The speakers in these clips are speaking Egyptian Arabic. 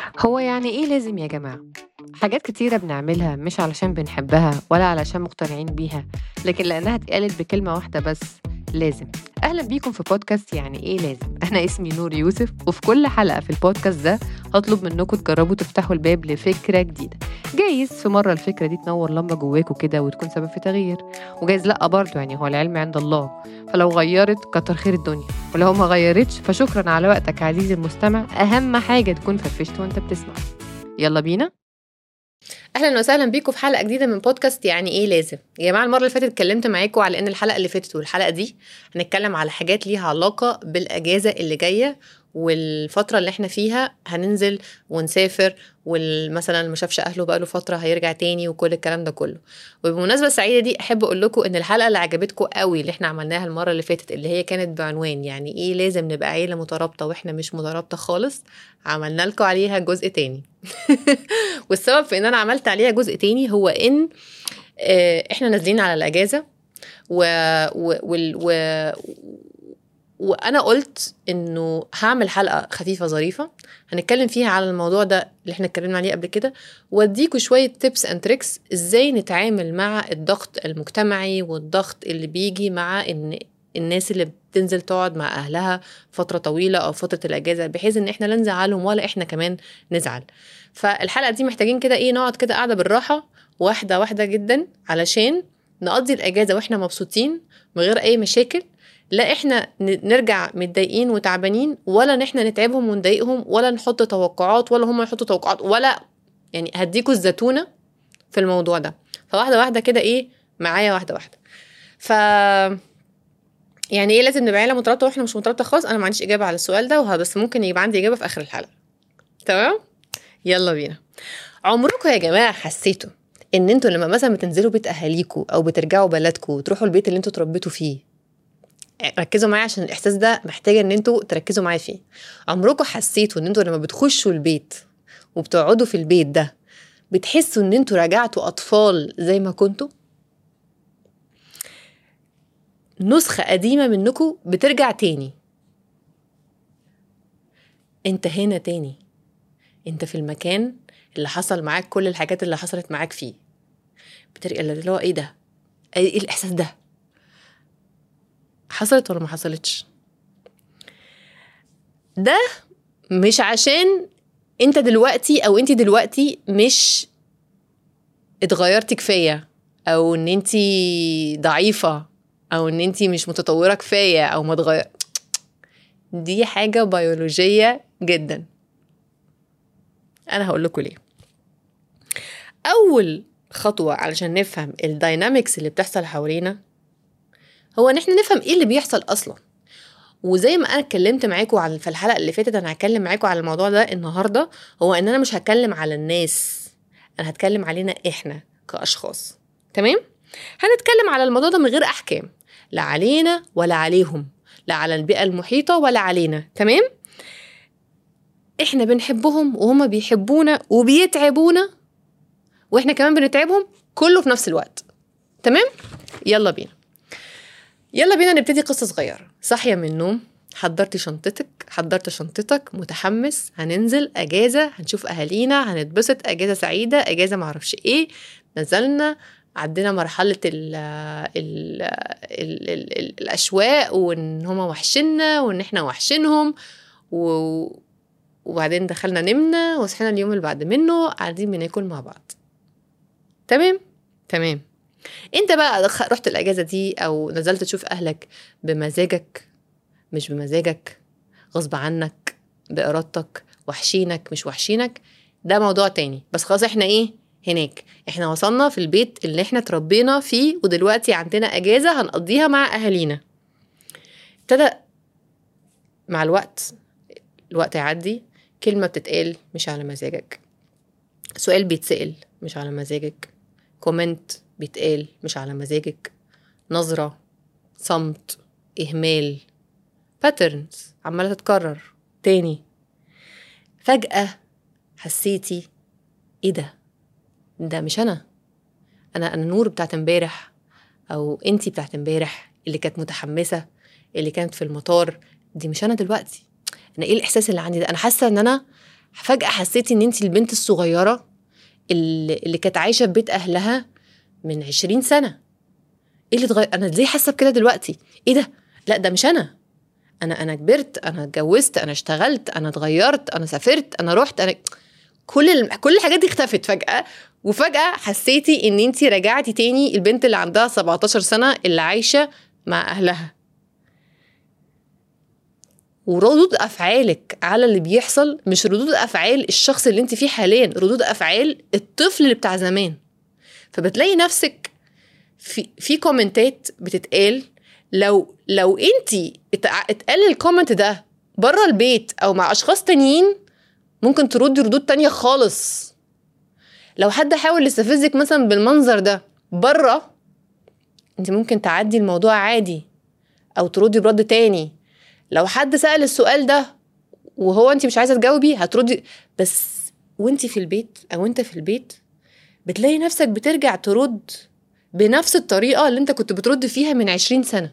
هو يعني إيه لازم يا جماعة؟ حاجات كتيرة بنعملها مش علشان بنحبها ولا علشان مقتنعين بيها لكن لأنها اتقالت بكلمة واحدة بس لازم أهلا بيكم في بودكاست يعني إيه لازم أنا اسمي نور يوسف وفي كل حلقة في البودكاست ده هطلب منكم تجربوا تفتحوا الباب لفكرة جديدة جايز في مرة الفكرة دي تنور لمبة جواكوا كده وتكون سبب في تغيير وجايز لأ برضه يعني هو العلم عند الله فلو غيرت كتر خير الدنيا ولو ما غيرتش فشكرا على وقتك عزيزي المستمع أهم حاجة تكون فرفشت وانت بتسمع يلا بينا اهلا وسهلا بيكم في حلقه جديده من بودكاست يعني ايه لازم يا جماعه المره اللي فاتت اتكلمت معاكم على ان الحلقه اللي فاتت والحلقه دي هنتكلم على حاجات ليها علاقه بالاجازه اللي جايه والفترة اللي احنا فيها هننزل ونسافر ومثلا اللي ما شافش اهله بقاله فترة هيرجع تاني وكل الكلام ده كله وبالمناسبة السعيدة دي احب اقول لكم ان الحلقة اللي عجبتكم قوي اللي احنا عملناها المرة اللي فاتت اللي هي كانت بعنوان يعني ايه لازم نبقى عيلة مترابطة واحنا مش مترابطة خالص عملنا لكم عليها جزء تاني والسبب في ان انا عملت عليها جزء تاني هو ان آه، احنا نازلين على الاجازة و... و... و... و... وانا قلت انه هعمل حلقه خفيفه ظريفه هنتكلم فيها على الموضوع ده اللي احنا اتكلمنا عليه قبل كده واديكوا شويه تيبس اند تريكس ازاي نتعامل مع الضغط المجتمعي والضغط اللي بيجي مع ان الناس اللي بتنزل تقعد مع اهلها فتره طويله او فتره الاجازه بحيث ان احنا لا نزعلهم ولا احنا كمان نزعل فالحلقه دي محتاجين كده ايه نقعد كده قاعده بالراحه واحده واحده جدا علشان نقضي الاجازه واحنا مبسوطين من غير اي مشاكل لا احنا نرجع متضايقين وتعبانين ولا ان احنا نتعبهم ونضايقهم ولا نحط توقعات ولا هم يحطوا توقعات ولا يعني هديكوا الزتونه في الموضوع ده فواحده واحده كده ايه معايا واحده واحده ف يعني ايه لازم نبقى عيله مترابطه واحنا مش مترابطه خالص انا ما عنديش اجابه على السؤال ده بس ممكن يبقى عندي اجابه في اخر الحلقه تمام يلا بينا عمركم يا جماعه حسيتوا ان انتوا لما مثلا بتنزلوا بيت اهاليكوا او بترجعوا بلدكم وتروحوا البيت اللي انتوا اتربيتوا فيه ركزوا معايا عشان الاحساس ده محتاج ان انتوا تركزوا معايا فيه عمركم حسيتوا ان انتوا لما بتخشوا البيت وبتقعدوا في البيت ده بتحسوا ان انتوا رجعتوا اطفال زي ما كنتوا نسخة قديمة منكم بترجع تاني انت هنا تاني انت في المكان اللي حصل معاك كل الحاجات اللي حصلت معاك فيه بترجع اللي هو ايه ده ايه الاحساس ده حصلت ولا ما حصلتش ده مش عشان انت دلوقتي او انت دلوقتي مش اتغيرتي كفايه او ان انت ضعيفه او ان انت مش متطوره كفايه او ما تغير دي حاجه بيولوجيه جدا انا هقول لكم ليه اول خطوه علشان نفهم الداينامكس اللي بتحصل حوالينا هو ان احنا نفهم ايه اللي بيحصل اصلا وزي ما انا اتكلمت معاكم على في الحلقه اللي فاتت انا هتكلم معاكم على الموضوع ده النهارده هو ان انا مش هتكلم على الناس انا هتكلم علينا احنا كاشخاص تمام هنتكلم على الموضوع ده من غير احكام لا علينا ولا عليهم لا على البيئه المحيطه ولا علينا تمام احنا بنحبهم وهما بيحبونا وبيتعبونا واحنا كمان بنتعبهم كله في نفس الوقت تمام يلا بينا يلا بينا نبتدي قصة صغيرة صاحية من النوم حضرت شنطتك حضرت شنطتك متحمس هننزل اجازة هنشوف اهالينا هنتبسط اجازة سعيدة اجازة معرفش ايه نزلنا عدينا مرحلة ال ال ال ال ال الأشواق وإن هما وحشنا وإن إحنا وحشينهم و... وبعدين دخلنا نمنا وصحينا اليوم اللي بعد منه قاعدين بناكل مع بعض تمام تمام انت بقى رحت الاجازه دي او نزلت تشوف اهلك بمزاجك مش بمزاجك غصب عنك بارادتك وحشينك مش وحشينك ده موضوع تاني بس خلاص احنا ايه هناك احنا وصلنا في البيت اللي احنا اتربينا فيه ودلوقتي عندنا اجازه هنقضيها مع اهالينا ابتدى مع الوقت الوقت يعدي كلمه بتتقال مش على مزاجك سؤال بيتسال مش على مزاجك كومنت بيتقال مش على مزاجك نظرة صمت إهمال باترنز عمالة تتكرر تاني فجأة حسيتي ايه ده ده مش انا انا انا نور بتاعت امبارح او انتي بتاعت امبارح اللي كانت متحمسه اللي كانت في المطار دي مش انا دلوقتي انا ايه الاحساس اللي عندي ده انا حاسه ان انا فجاه حسيتي ان انت البنت الصغيره اللي, اللي كانت عايشه في بيت اهلها من 20 سنه ايه اللي اتغير انا ليه حاسه بكده دلوقتي ايه ده لا ده مش انا انا انا كبرت انا اتجوزت انا اشتغلت انا اتغيرت انا سافرت انا رحت انا كل ال... كل الحاجات دي اختفت فجاه وفجاه حسيتي ان انت رجعتي تاني البنت اللي عندها 17 سنه اللي عايشه مع اهلها وردود افعالك على اللي بيحصل مش ردود افعال الشخص اللي انت فيه حاليا ردود افعال الطفل اللي بتاع زمان فبتلاقي نفسك في في كومنتات بتتقال لو لو انت اتقال الكومنت ده بره البيت او مع اشخاص تانيين ممكن تردي ردود تانية خالص لو حد حاول يستفزك مثلا بالمنظر ده بره انت ممكن تعدي الموضوع عادي او تردي برد تاني لو حد سأل السؤال ده وهو انت مش عايزه تجاوبي هتردي بس وانت في البيت او انت في البيت بتلاقي نفسك بترجع ترد بنفس الطريقه اللي انت كنت بترد فيها من عشرين سنه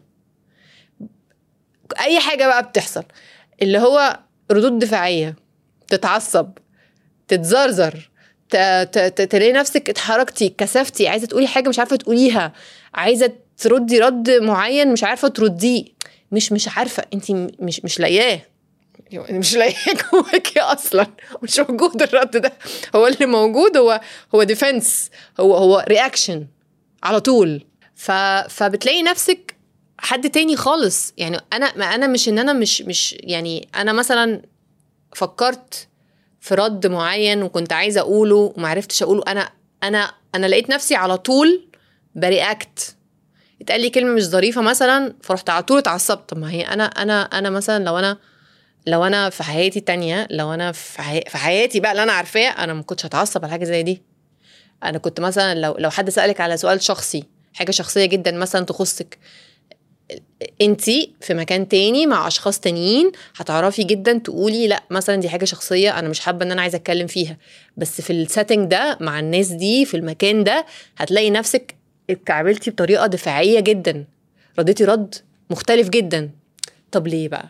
اي حاجه بقى بتحصل اللي هو ردود دفاعيه تتعصب تتزرزر تلاقي نفسك اتحركتي كسفتي عايزه تقولي حاجه مش عارفه تقوليها عايزه تردي رد معين مش عارفه ترديه مش مش عارفه انت مش مش لاقياه يعني مش لاقياه جواكي اصلا مش موجود الرد ده هو اللي موجود هو هو ديفنس هو هو رياكشن على طول ف فبتلاقي نفسك حد تاني خالص يعني انا ما انا مش ان انا مش مش يعني انا مثلا فكرت في رد معين وكنت عايزه اقوله وما عرفتش اقوله انا انا انا لقيت نفسي على طول برياكت اتقال لي كلمه مش ظريفه مثلا فرحت على طول اتعصبت طب ما هي انا انا انا مثلا لو انا لو انا في حياتي تانية لو انا في, حي... في حياتي بقى اللي انا عارفاه انا ما كنتش هتعصب على حاجه زي دي انا كنت مثلا لو لو حد سالك على سؤال شخصي حاجه شخصيه جدا مثلا تخصك انت في مكان تاني مع اشخاص تانيين هتعرفي جدا تقولي لا مثلا دي حاجه شخصيه انا مش حابه ان انا عايزه اتكلم فيها بس في السيتنج ده مع الناس دي في المكان ده هتلاقي نفسك اتعاملتي بطريقه دفاعيه جدا رديتي رد مختلف جدا طب ليه بقى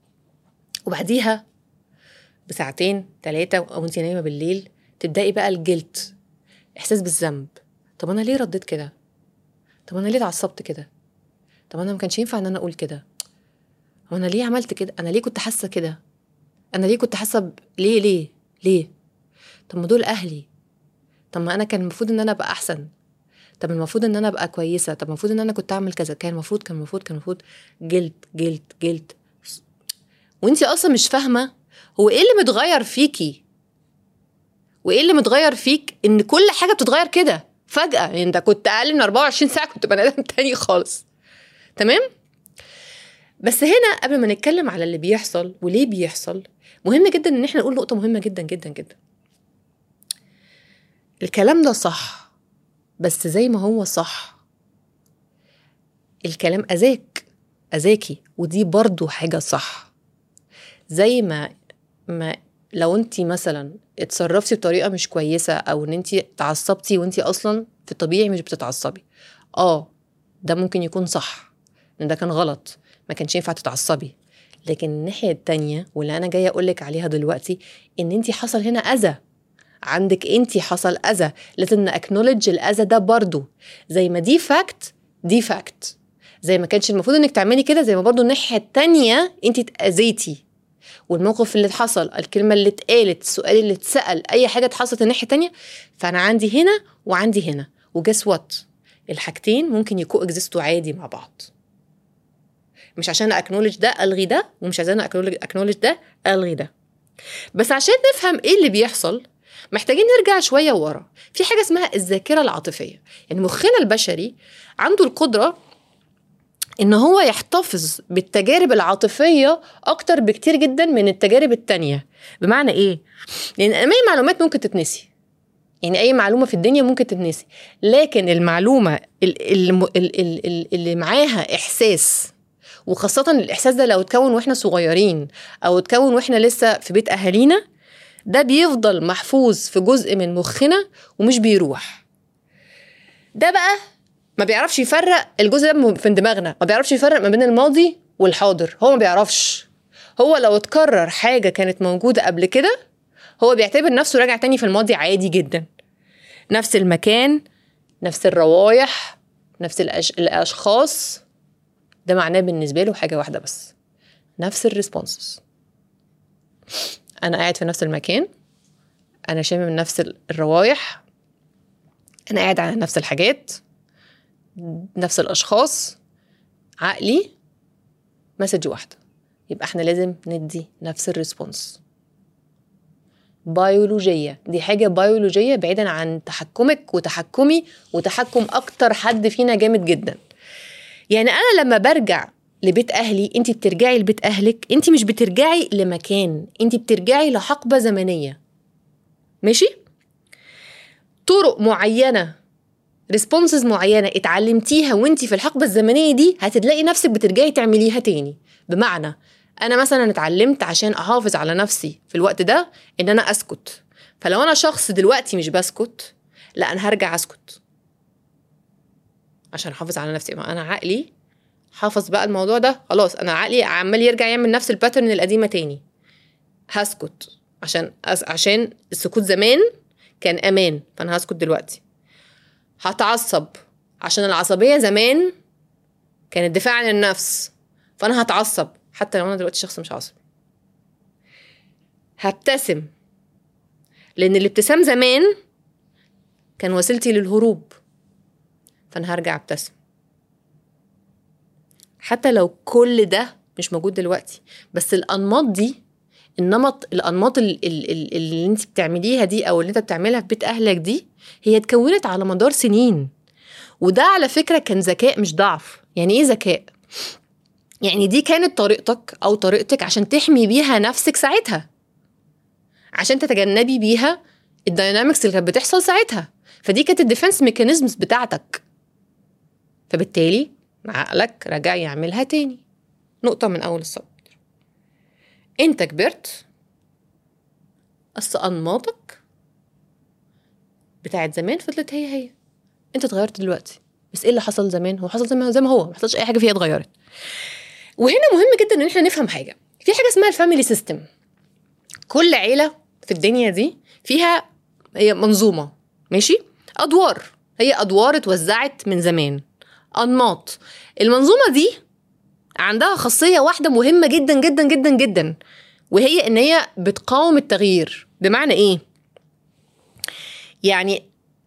وبعديها بساعتين ثلاثة أو أنت نايمة بالليل تبدأي بقى الجلت إحساس بالذنب طب أنا ليه رديت كده؟ طب أنا ليه اتعصبت كده؟ طب أنا ما كانش ينفع إن أنا أقول كده؟ هو أنا ليه عملت كده؟ أنا ليه كنت حاسة كده؟ أنا ليه كنت حاسة ب... ليه ليه؟ ليه؟ طب ما دول أهلي طب ما أنا كان المفروض إن أنا أبقى أحسن طب المفروض ان انا ابقى كويسه طب المفروض ان انا كنت اعمل كذا كان المفروض كان المفروض كان المفروض جلد جلد جلد وانت اصلا مش فاهمه هو ايه اللي متغير فيكي وايه اللي متغير فيك ان كل حاجه بتتغير كده فجاه يعني انت كنت اقل من 24 ساعه كنت بني ادم تاني خالص تمام بس هنا قبل ما نتكلم على اللي بيحصل وليه بيحصل مهم جدا ان احنا نقول نقطه مهمه جدا جدا جدا الكلام ده صح بس زي ما هو صح الكلام أذاك أذاكي ودي برضو حاجة صح زي ما ما لو انت مثلا اتصرفتي بطريقه مش كويسه او ان انت اتعصبتي وانت اصلا في الطبيعي مش بتتعصبي اه ده ممكن يكون صح ان ده كان غلط ما كانش ينفع تتعصبي لكن الناحيه التانية واللي انا جايه اقولك عليها دلوقتي ان انت حصل هنا اذى عندك انت حصل اذى لازم ناكنولج الاذى ده برضو زي ما دي فاكت دي فاكت زي ما كانش المفروض انك تعملي كده زي ما برضو الناحيه التانية انت اتاذيتي والموقف اللي حصل الكلمة اللي اتقالت السؤال اللي اتسأل أي حاجة اتحصلت الناحية التانية فأنا عندي هنا وعندي هنا وجس وات الحاجتين ممكن يكو اكزيستوا عادي مع بعض مش عشان اكنولج ده الغي ده ومش عشان اكنولج ده الغي ده بس عشان نفهم ايه اللي بيحصل محتاجين نرجع شويه ورا في حاجه اسمها الذاكره العاطفيه يعني مخنا البشري عنده القدره ان هو يحتفظ بالتجارب العاطفيه اكتر بكتير جدا من التجارب التانية بمعنى ايه لان اي معلومات ممكن تتنسي يعني اي معلومه في الدنيا ممكن تتنسي لكن المعلومه اللي, اللي معاها احساس وخاصة الإحساس ده لو اتكون وإحنا صغيرين أو اتكون وإحنا لسه في بيت أهالينا ده بيفضل محفوظ في جزء من مخنا ومش بيروح ده بقى ما بيعرفش يفرق الجزء ده في دماغنا ما بيعرفش يفرق ما بين الماضي والحاضر هو ما بيعرفش هو لو اتكرر حاجه كانت موجوده قبل كده هو بيعتبر نفسه راجع تاني في الماضي عادي جدا نفس المكان نفس الروايح نفس الأش... الاشخاص ده معناه بالنسبه له حاجه واحده بس نفس الريسبونسز انا قاعد في نفس المكان انا شامم نفس الروايح انا قاعد على نفس الحاجات نفس الاشخاص عقلي مسج واحده يبقى احنا لازم ندي نفس الريسبونس بيولوجية دي حاجة بيولوجية بعيدا عن تحكمك وتحكمي وتحكم أكتر حد فينا جامد جدا يعني أنا لما برجع لبيت أهلي أنت بترجعي لبيت أهلك أنت مش بترجعي لمكان أنت بترجعي لحقبة زمنية ماشي؟ طرق معينة ريسبونسز معينة اتعلمتيها وانت في الحقبة الزمنية دي هتلاقي نفسك بترجعي تعمليها تاني بمعنى انا مثلا اتعلمت عشان احافظ على نفسي في الوقت ده ان انا اسكت فلو انا شخص دلوقتي مش بسكت لا انا هرجع اسكت عشان احافظ على نفسي ما انا عقلي حافظ بقى الموضوع ده خلاص انا عقلي عمال يرجع يعمل نفس الباترن القديمه تاني هسكت عشان أس... عشان السكوت زمان كان امان فانا هسكت دلوقتي هتعصب عشان العصبيه زمان كانت دفاع عن النفس فانا هتعصب حتى لو انا دلوقتي شخص مش عصبي هبتسم لان الابتسام زمان كان وسيلتي للهروب فانا هرجع ابتسم حتى لو كل ده مش موجود دلوقتي بس الانماط دي النمط الانماط اللي, اللي انت بتعمليها دي او اللي انت بتعملها في بيت اهلك دي هي اتكونت على مدار سنين وده على فكره كان ذكاء مش ضعف يعني ايه ذكاء يعني دي كانت طريقتك او طريقتك عشان تحمي بيها نفسك ساعتها عشان تتجنبي بيها الداينامكس اللي كانت بتحصل ساعتها فدي كانت الديفنس ميكانيزمز بتاعتك فبالتالي عقلك رجع يعملها تاني نقطة من أول السطر أنت كبرت أصل أنماطك بتاعت زمان فضلت هي هي أنت اتغيرت دلوقتي بس إيه اللي حصل زمان هو حصل زي ما زي ما هو ما حصلش أي حاجة فيها اتغيرت وهنا مهم جدا ان احنا نفهم حاجه في حاجه اسمها الفاميلي سيستم كل عيله في الدنيا دي فيها هي منظومه ماشي ادوار هي ادوار اتوزعت من زمان انماط المنظومه دي عندها خاصيه واحده مهمه جدا جدا جدا جدا وهي ان هي بتقاوم التغيير بمعنى ايه يعني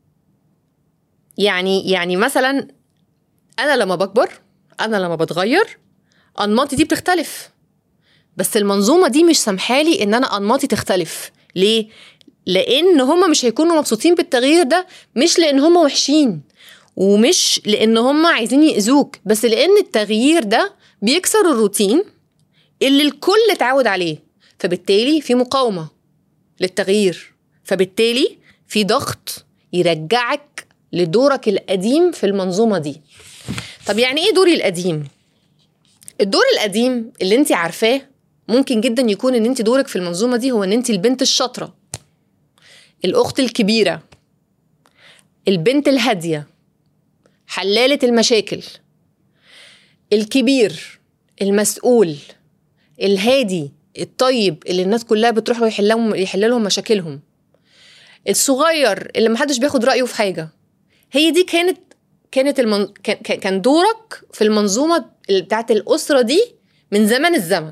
يعني يعني مثلا انا لما بكبر انا لما بتغير انماطي دي بتختلف بس المنظومه دي مش سامحالي ان انا انماطي تختلف ليه لان هما مش هيكونوا مبسوطين بالتغيير ده مش لان هما وحشين ومش لان هما عايزين يأذوك بس لان التغيير ده بيكسر الروتين اللي الكل اتعود عليه فبالتالي في مقاومه للتغيير فبالتالي في ضغط يرجعك لدورك القديم في المنظومه دي طب يعني ايه دوري القديم الدور القديم اللي انت عارفاه ممكن جدا يكون ان انت دورك في المنظومه دي هو ان انت البنت الشاطره الاخت الكبيره البنت الهاديه حلاله المشاكل الكبير المسؤول الهادي الطيب اللي الناس كلها بتروح له يحل لهم يحل لهم مشاكلهم الصغير اللي محدش بياخد رايه في حاجه هي دي كانت كانت المن... كان كان دورك في المنظومه بتاعت الاسره دي من زمن الزمن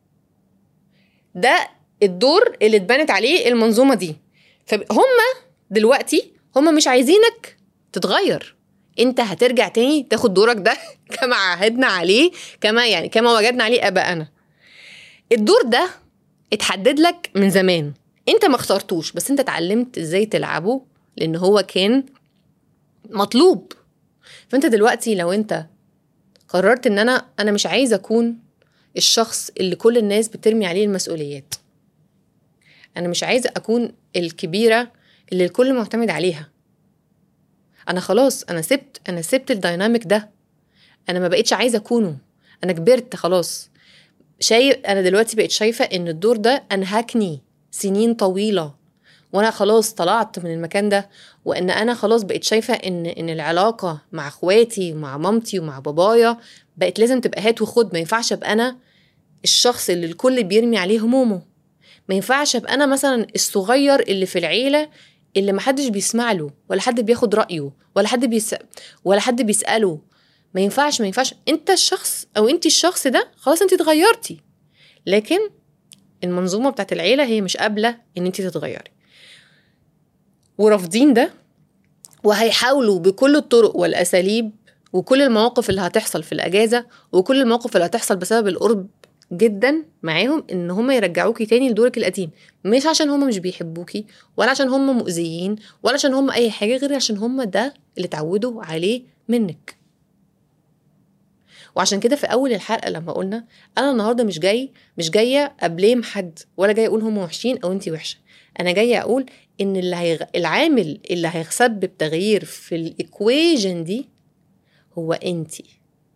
ده الدور اللي اتبنت عليه المنظومه دي فهم دلوقتي هم مش عايزينك تتغير انت هترجع تاني تاخد دورك ده كما عهدنا عليه كما يعني كما وجدنا عليه ابائنا الدور ده اتحدد لك من زمان انت ما اخترتوش بس انت اتعلمت ازاي تلعبه لان هو كان مطلوب فانت دلوقتي لو انت قررت ان انا انا مش عايزه اكون الشخص اللي كل الناس بترمي عليه المسؤوليات انا مش عايزه اكون الكبيره اللي الكل معتمد عليها انا خلاص انا سبت انا سبت الدايناميك ده انا ما بقيتش عايزه اكونه انا كبرت خلاص شايف انا دلوقتي بقيت شايفه ان الدور ده انهكني سنين طويله وانا خلاص طلعت من المكان ده وان انا خلاص بقيت شايفه ان ان العلاقه مع اخواتي ومع مامتي ومع بابايا بقت لازم تبقى هات وخد ما ينفعش ابقى انا الشخص اللي الكل بيرمي عليه همومه ما ينفعش ابقى انا مثلا الصغير اللي في العيله اللي محدش بيسمع له ولا حد بياخد رايه ولا حد بيس... ولا حد بيساله ما ينفعش ما ينفعش انت الشخص او انت الشخص ده خلاص انت اتغيرتي لكن المنظومه بتاعت العيله هي مش قابله ان انت تتغيري ورافضين ده وهيحاولوا بكل الطرق والاساليب وكل المواقف اللي هتحصل في الاجازه وكل المواقف اللي هتحصل بسبب القرب جدا معاهم ان هم يرجعوكي تاني لدورك القديم مش عشان هم مش بيحبوكي ولا عشان هم مؤذيين ولا عشان هم اي حاجه غير عشان هم ده اللي اتعودوا عليه منك وعشان كده في اول الحلقه لما قلنا انا النهارده مش جاي مش جايه ابليم حد ولا جاي اقول هم وحشين او انت وحشه انا جايه اقول ان اللي هيغ... العامل اللي هيسبب تغيير في الايكويجن دي هو انتي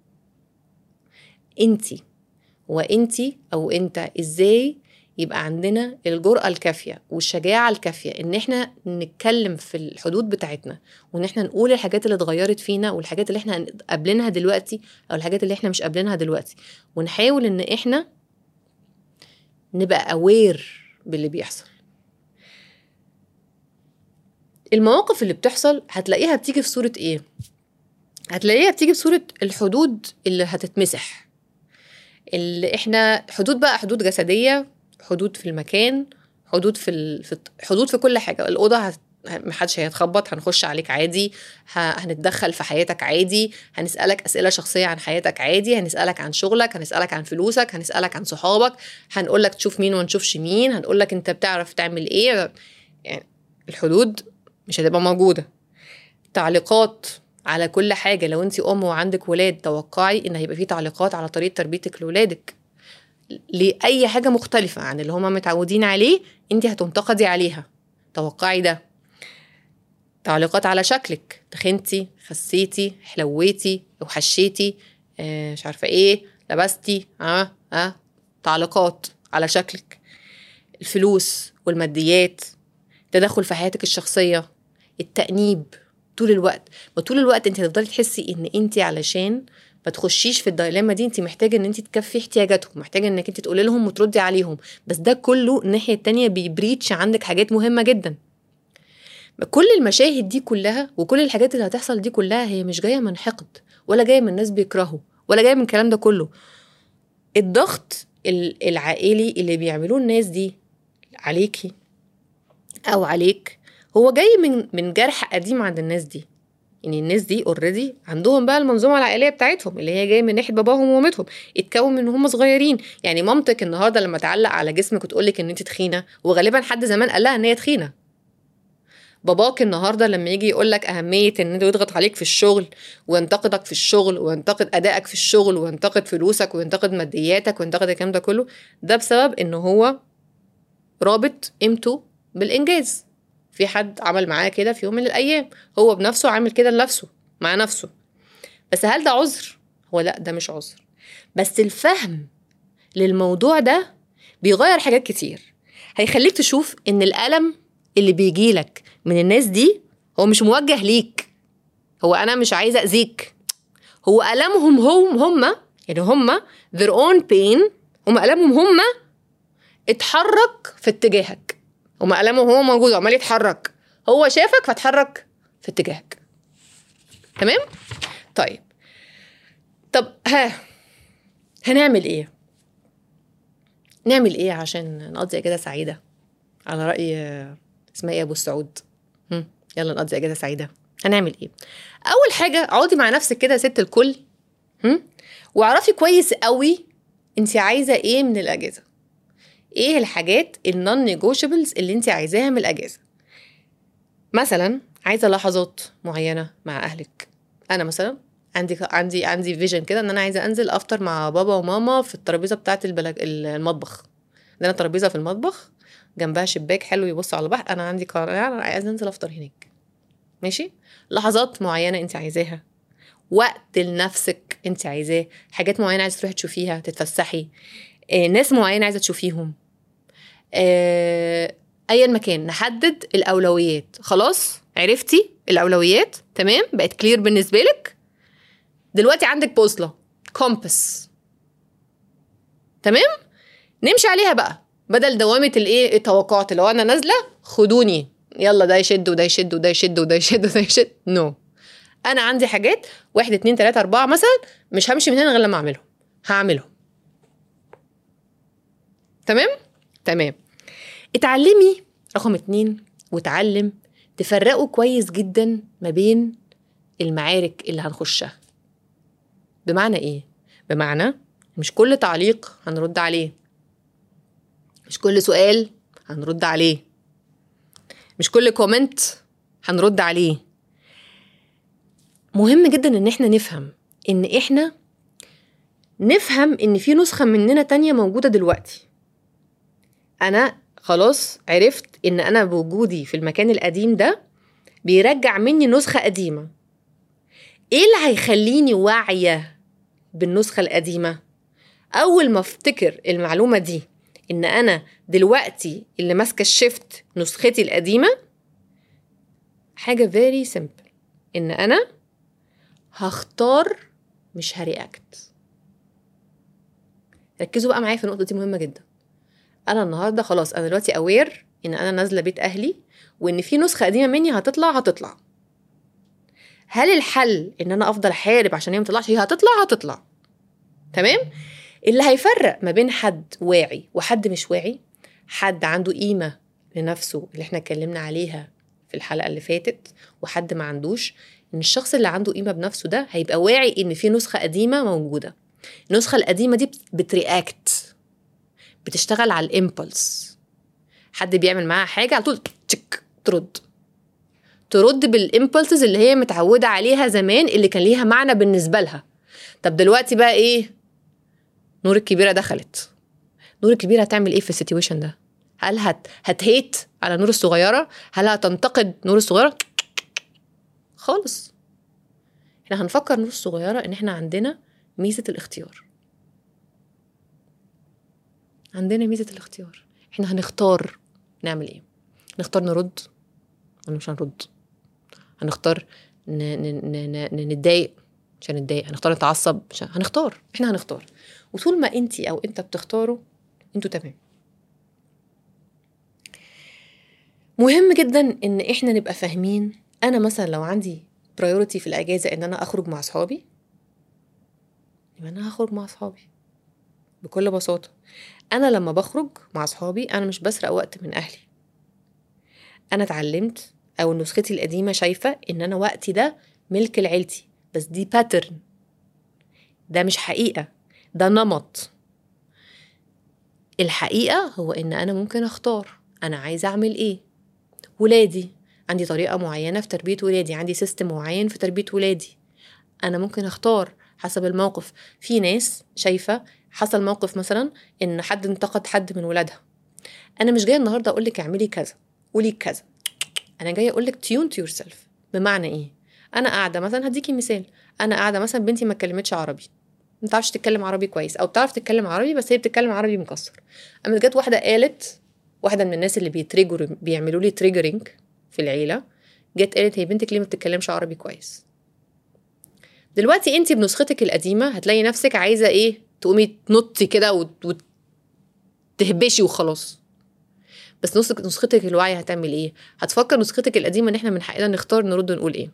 انتي وانتي او انت ازاي يبقى عندنا الجرأة الكافية والشجاعة الكافية ان احنا نتكلم في الحدود بتاعتنا وان احنا نقول الحاجات اللي اتغيرت فينا والحاجات اللي احنا قابلينها دلوقتي او الحاجات اللي احنا مش قابلينها دلوقتي ونحاول ان احنا نبقى اوير باللي بيحصل المواقف اللي بتحصل هتلاقيها بتيجي في صورة ايه هتلاقيها بتيجي في صورة الحدود اللي هتتمسح اللي احنا حدود بقى حدود جسدية حدود في المكان حدود في, ال... في حدود في كل حاجة الأوضة هت... محدش هيتخبط هنخش عليك عادي ه... هنتدخل في حياتك عادي هنسألك أسئلة شخصية عن حياتك عادي هنسألك عن شغلك هنسألك عن فلوسك هنسألك عن صحابك هنقولك تشوف مين ونشوفش مين هنقولك انت بتعرف تعمل ايه يعني الحدود مش هتبقى موجودة تعليقات على كل حاجة لو انت أم وعندك ولاد توقعي ان هيبقى في تعليقات على طريقة تربيتك لولادك لأي حاجة مختلفة عن اللي هما متعودين عليه انت هتنتقدي عليها توقعي ده تعليقات على شكلك تخنتي خسيتي حلويتي وحشيتي آه مش عارفة ايه لبستي اه اه تعليقات على شكلك الفلوس والماديات تدخل في حياتك الشخصية التأنيب طول الوقت ما طول الوقت انت هتفضلي تحسي ان انت علشان ما تخشيش في الدايلاما دي انت محتاجه ان انت تكفي احتياجاتهم محتاجه انك انت تقولي لهم وتردي عليهم بس ده كله الناحيه التانية بيبريتش عندك حاجات مهمه جدا كل المشاهد دي كلها وكل الحاجات اللي هتحصل دي كلها هي مش جايه من حقد ولا جايه من ناس بيكرهوا ولا جايه من الكلام ده كله الضغط العائلي اللي بيعملوه الناس دي عليكي او عليك هو جاي من من جرح قديم عند الناس دي يعني الناس دي اوريدي عندهم بقى المنظومه العائليه بتاعتهم اللي هي جايه من ناحيه باباهم ومامتهم اتكون من هم صغيرين يعني مامتك النهارده لما تعلق على جسمك وتقول لك ان انت تخينه وغالبا حد زمان قال لها ان هي تخينه باباك النهارده لما يجي يقول لك اهميه ان انت يضغط عليك في الشغل وينتقدك في الشغل وينتقد ادائك في الشغل وينتقد فلوسك وينتقد مادياتك وينتقد الكلام ده كله ده بسبب ان هو رابط قيمته بالانجاز في حد عمل معاه كده في يوم من الايام هو بنفسه عامل كده لنفسه مع نفسه بس هل ده عذر هو لا ده مش عذر بس الفهم للموضوع ده بيغير حاجات كتير هيخليك تشوف ان الالم اللي بيجيلك من الناس دي هو مش موجه ليك هو انا مش عايزه اذيك هو المهم هم هم يعني هم their own pain هم المهم هم اتحرك في اتجاهك وما قلمه هو موجود وعمال يتحرك هو شافك فاتحرك في اتجاهك تمام طيب طب ها هنعمل ايه نعمل ايه عشان نقضي اجازه سعيده على راي اسمها ايه ابو السعود يلا نقضي اجازه سعيده هنعمل ايه اول حاجه اقعدي مع نفسك كده يا ست الكل هم؟ واعرفي كويس قوي انت عايزه ايه من الاجازه ايه الحاجات النون نيجوشيبلز اللي انت عايزاها من الاجازه مثلا عايزه لحظات معينه مع اهلك انا مثلا عندي عندي عندي فيجن كده ان انا عايزه انزل افطر مع بابا وماما في الترابيزه بتاعه البلج... المطبخ عندنا ترابيزه في المطبخ جنبها شباك حلو يبص على البحر انا عندي قرار انا عايزه انزل افطر هناك ماشي لحظات معينه انت عايزاها وقت لنفسك انت عايزاه حاجات معينه عايزه تروحي تشوفيها تتفسحي آه، ناس معينه عايزه تشوفيهم آه، ايا مكان نحدد الاولويات خلاص عرفتي الاولويات تمام بقت كلير بالنسبه لك دلوقتي عندك بوصله كومبس تمام نمشي عليها بقى بدل دوامه الايه التوقعات اللي هو انا نازله خدوني يلا ده يشد وده يشد وده يشد وده يشد وده يشد نو no. انا عندي حاجات واحد اتنين تلاته اربعه مثلا مش همشي من هنا غير لما اعملهم هعملهم تمام تمام اتعلمي رقم اتنين وتعلم تفرقوا كويس جدا ما بين المعارك اللي هنخشها بمعنى ايه بمعنى مش كل تعليق هنرد عليه مش كل سؤال هنرد عليه مش كل كومنت هنرد عليه مهم جدا ان احنا نفهم ان احنا نفهم ان في نسخه مننا تانية موجوده دلوقتي انا خلاص عرفت ان انا بوجودي في المكان القديم ده بيرجع مني نسخه قديمه ايه اللي هيخليني واعيه بالنسخه القديمه اول ما افتكر المعلومه دي ان انا دلوقتي اللي ماسكه الشيفت نسختي القديمه حاجه very simple ان انا هختار مش هرياكت ركزوا بقى معايا في النقطه دي مهمه جدا انا النهارده خلاص انا دلوقتي اوير ان انا نازله بيت اهلي وان في نسخه قديمه مني هتطلع هتطلع هل الحل ان انا افضل احارب عشان هي ما تطلعش هي هتطلع هتطلع تمام اللي هيفرق ما بين حد واعي وحد مش واعي حد عنده قيمه لنفسه اللي احنا اتكلمنا عليها في الحلقه اللي فاتت وحد ما عندوش ان الشخص اللي عنده قيمه بنفسه ده هيبقى واعي ان في نسخه قديمه موجوده النسخه القديمه دي بترياكت بتشتغل على الامبلس حد بيعمل معاها حاجه على طول تشك ترد ترد بالامبلسز اللي هي متعوده عليها زمان اللي كان ليها معنى بالنسبه لها طب دلوقتي بقى ايه نور الكبيره دخلت نور الكبيره هتعمل ايه في السيتويشن ده هل هت هتهيت على نور الصغيره هل هتنتقد نور الصغيره خالص احنا هنفكر نور الصغيره ان احنا عندنا ميزه الاختيار عندنا ميزه الاختيار احنا هنختار نعمل ايه نختار نرد ولا مش هنرد هنختار نتضايق مش هنتضايق هنختار نتعصب مش هنختار احنا هنختار وطول ما انت او انت بتختاروا انتوا تمام مهم جدا ان احنا نبقى فاهمين انا مثلا لو عندي برايورتي في الاجازه ان انا اخرج مع اصحابي يبقى انا هخرج مع اصحابي بكل بساطه انا لما بخرج مع اصحابي انا مش بسرق وقت من اهلي انا اتعلمت او نسختي القديمه شايفه ان انا وقتي ده ملك لعيلتي بس دي باترن ده مش حقيقه ده نمط الحقيقه هو ان انا ممكن اختار انا عايزه اعمل ايه ولادي عندي طريقه معينه في تربيه ولادي عندي سيستم معين في تربيه ولادي انا ممكن اختار حسب الموقف في ناس شايفه حصل موقف مثلا ان حد انتقد حد من ولادها انا مش جايه النهارده اقول لك اعملي كذا قولي كذا انا جايه اقول لك تيون تو يور سيلف بمعنى ايه انا قاعده مثلا هديكي مثال انا قاعده مثلا بنتي ما اتكلمتش عربي ما بتعرفش تتكلم عربي كويس او بتعرف تتكلم عربي بس هي بتتكلم عربي مكسر اما جت واحده قالت واحده من الناس اللي بيتريجر بيعملوا لي تريجرنج في العيله جت قالت هي بنتك ليه ما بتتكلمش عربي كويس دلوقتي انت بنسختك القديمه هتلاقي نفسك عايزه ايه تقومي تنطي كده وتهبشي وخلاص بس نسخ نسختك الواعية هتعمل ايه هتفكر نسختك القديمة ان احنا من حقنا نختار نرد ونقول ايه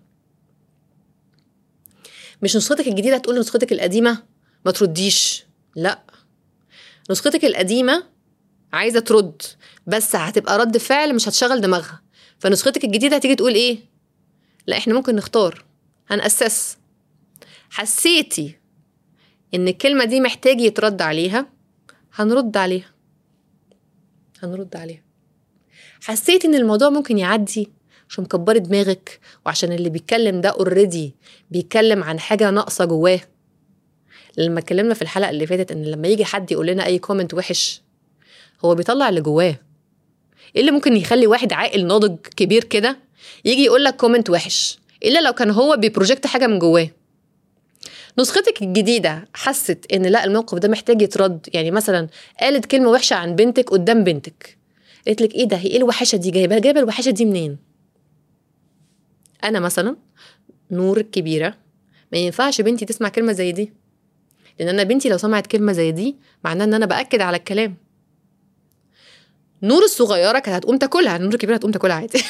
مش نسختك الجديدة هتقول نسختك القديمة ما ترديش لا نسختك القديمة عايزة ترد بس هتبقى رد فعل مش هتشغل دماغها فنسختك الجديدة هتيجي تقول ايه لا احنا ممكن نختار هنأسس حسيتي ان الكلمة دي محتاج يترد عليها هنرد عليها هنرد عليها حسيت ان الموضوع ممكن يعدي عشان مكبري دماغك وعشان اللي بيتكلم ده اوريدي بيتكلم عن حاجة ناقصة جواه لما اتكلمنا في الحلقة اللي فاتت ان لما يجي حد يقول لنا اي كومنت وحش هو بيطلع اللي جواه ايه اللي ممكن يخلي واحد عاقل ناضج كبير كده يجي يقول لك كومنت وحش الا لو كان هو بيبروجكت حاجه من جواه نسختك الجديده حست ان لا الموقف ده محتاج يترد يعني مثلا قالت كلمه وحشه عن بنتك قدام بنتك قالت لك ايه ده هي ايه الوحشه دي جايبه جايبه الوحشه دي منين انا مثلا نور الكبيره ما ينفعش بنتي تسمع كلمه زي دي لان انا بنتي لو سمعت كلمه زي دي معناه ان انا باكد على الكلام نور الصغيره كانت هتقوم تاكلها نور الكبيره هتقوم تاكلها عادي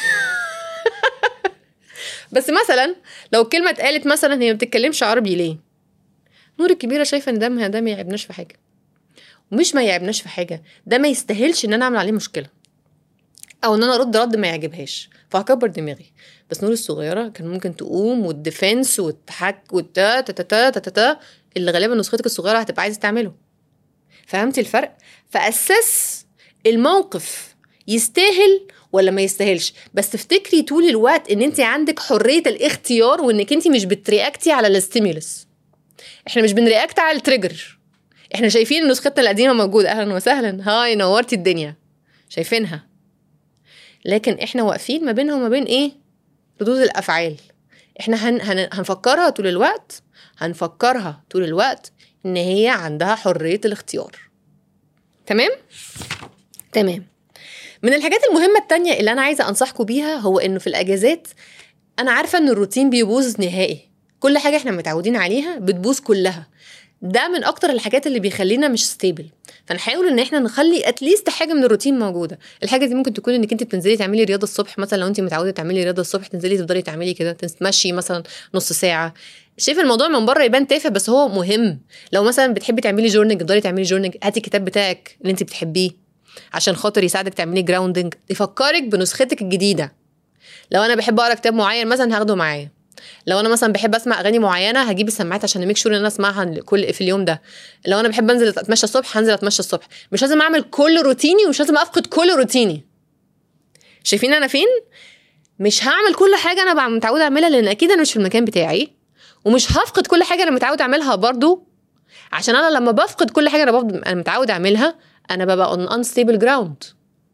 بس مثلا لو الكلمه اتقالت مثلا هي ما بتتكلمش عربي ليه نور الكبيره شايفه ان ده ده ما يعبناش في حاجه ومش ما يعبناش في حاجه ده ما يستاهلش ان انا اعمل عليه مشكله او ان انا ارد رد ما يعجبهاش فهكبر دماغي بس نور الصغيره كان ممكن تقوم والديفنس والتحك والتا تا تا تا تا تا تا اللي غالبا نسختك الصغيره هتبقى عايزه تعمله فهمتي الفرق فاسس الموقف يستاهل ولا ما يستاهلش بس تفتكري طول الوقت ان انت عندك حريه الاختيار وانك انت مش بترياكتي على الاستيمولس احنا مش بنرياكت على التريجر احنا شايفين ان نسختنا القديمه موجوده اهلا وسهلا هاي نورتي الدنيا شايفينها لكن احنا واقفين ما بينها وما بين ايه ردود الافعال احنا هن هن هنفكرها طول الوقت هنفكرها طول الوقت ان هي عندها حريه الاختيار تمام تمام من الحاجات المهمه التانية اللي انا عايزه انصحكم بيها هو انه في الاجازات انا عارفه ان الروتين بيبوظ نهائي كل حاجه احنا متعودين عليها بتبوظ كلها ده من اكتر الحاجات اللي بيخلينا مش ستيبل فنحاول ان احنا نخلي اتليست حاجه من الروتين موجوده الحاجه دي ممكن تكون انك انت بتنزلي تعملي رياضه الصبح مثلا لو انت متعوده تعملي رياضه الصبح تنزلي تفضلي تعملي كده تمشي مثلا نص ساعه شايف الموضوع من بره يبان تافه بس هو مهم لو مثلا بتحبي تعملي جورنينج تفضلي تعملي جورنينج هاتي الكتاب بتاعك اللي انت بتحبيه عشان خاطر يساعدك تعملي جراوندنج يفكرك بنسختك الجديده لو انا بحب اقرا كتاب معين مثلا هاخده معايا لو انا مثلا بحب اسمع اغاني معينه هجيب السماعات عشان اميك شور ان انا اسمعها كل في اليوم ده لو انا بحب انزل اتمشى الصبح هنزل اتمشى الصبح مش لازم اعمل كل روتيني ومش لازم افقد كل روتيني شايفين انا فين مش هعمل كل حاجه انا متعوده اعملها لان اكيد انا مش في المكان بتاعي ومش هفقد كل حاجه انا متعود اعملها برضو عشان انا لما بفقد كل حاجه انا انا متعود اعملها انا ببقى on unstable ground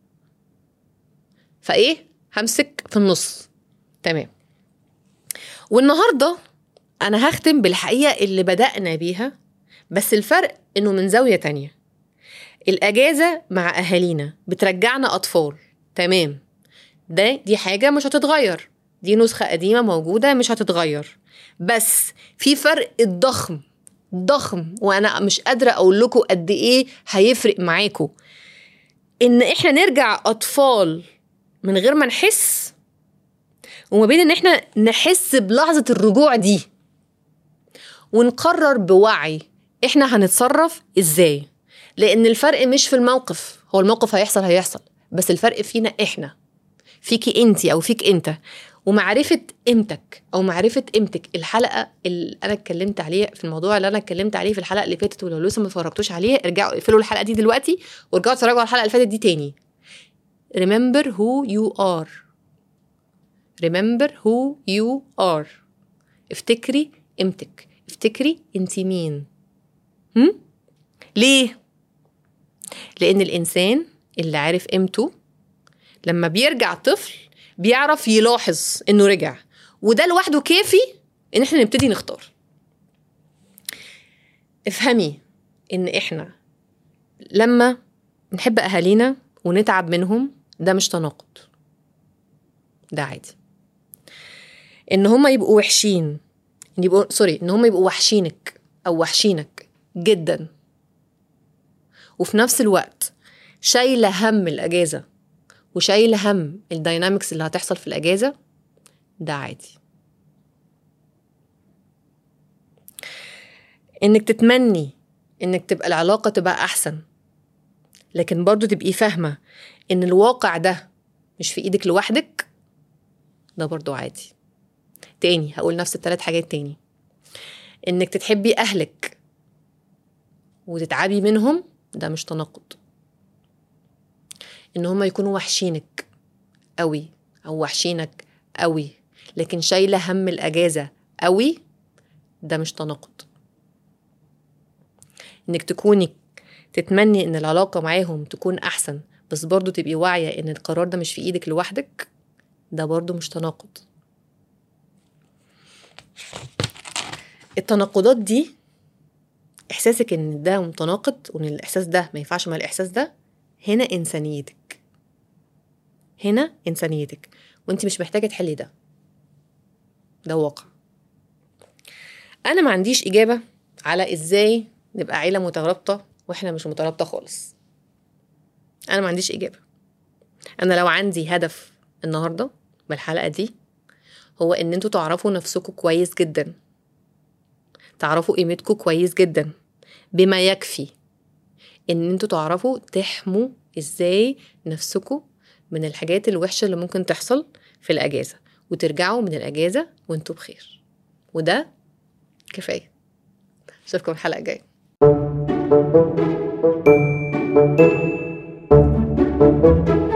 فايه همسك في النص تمام والنهارده انا هختم بالحقيقه اللي بدانا بيها بس الفرق انه من زاويه تانية الاجازه مع اهالينا بترجعنا اطفال تمام ده دي حاجه مش هتتغير دي نسخه قديمه موجوده مش هتتغير بس في فرق الضخم ضخم وانا مش قادره اقول لكم قد ايه هيفرق معاكم ان احنا نرجع اطفال من غير ما نحس وما بين ان احنا نحس بلحظه الرجوع دي ونقرر بوعي احنا هنتصرف ازاي لان الفرق مش في الموقف هو الموقف هيحصل هيحصل بس الفرق فينا احنا فيكي انت او فيك انت ومعرفه قيمتك او معرفه قيمتك الحلقه اللي انا اتكلمت عليها في الموضوع اللي انا اتكلمت عليه في الحلقه اللي فاتت ولو لسه ما اتفرجتوش عليه ارجعوا اقفلوا الحلقه دي دلوقتي وارجعوا اتفرجوا على الحلقه اللي فاتت دي تاني remember who you are remember who you are افتكري قيمتك افتكري انت مين هم؟ ليه لان الانسان اللي عارف قيمته لما بيرجع طفل بيعرف يلاحظ انه رجع وده لوحده كافي ان احنا نبتدي نختار افهمي ان احنا لما نحب اهالينا ونتعب منهم ده مش تناقض ده عادي ان هما يبقوا وحشين ان يبقوا سوري ان هما يبقوا وحشينك او وحشينك جدا وفي نفس الوقت شايله هم الاجازه وشايله هم الداينامكس اللي هتحصل في الاجازه ده عادي انك تتمني انك تبقى العلاقه تبقى احسن لكن برضو تبقي فاهمه ان الواقع ده مش في ايدك لوحدك ده برضو عادي تاني هقول نفس الثلاث حاجات تاني انك تتحبي اهلك وتتعبي منهم ده مش تناقض ان هما يكونوا وحشينك قوي او وحشينك قوي لكن شايله هم الاجازه قوي ده مش تناقض انك تكوني تتمني ان العلاقه معاهم تكون احسن بس برضو تبقي واعيه ان القرار ده مش في ايدك لوحدك ده برضو مش تناقض التناقضات دي احساسك ان ده متناقض وان الاحساس ده ما ينفعش مع الاحساس ده هنا انسانيتك هنا انسانيتك وانت مش محتاجه تحلي ده ده واقع انا ما عنديش اجابه على ازاي نبقى عيله مترابطه واحنا مش مترابطه خالص انا ما عنديش اجابه انا لو عندي هدف النهارده من الحلقه دي هو ان انتوا تعرفوا نفسكم كويس جدا تعرفوا قيمتكم كويس جدا بما يكفي ان انتوا تعرفوا تحموا ازاي نفسكم من الحاجات الوحشه اللي ممكن تحصل في الاجازه وترجعوا من الاجازه وانتوا بخير وده كفايه اشوفكم الحلقه الجايه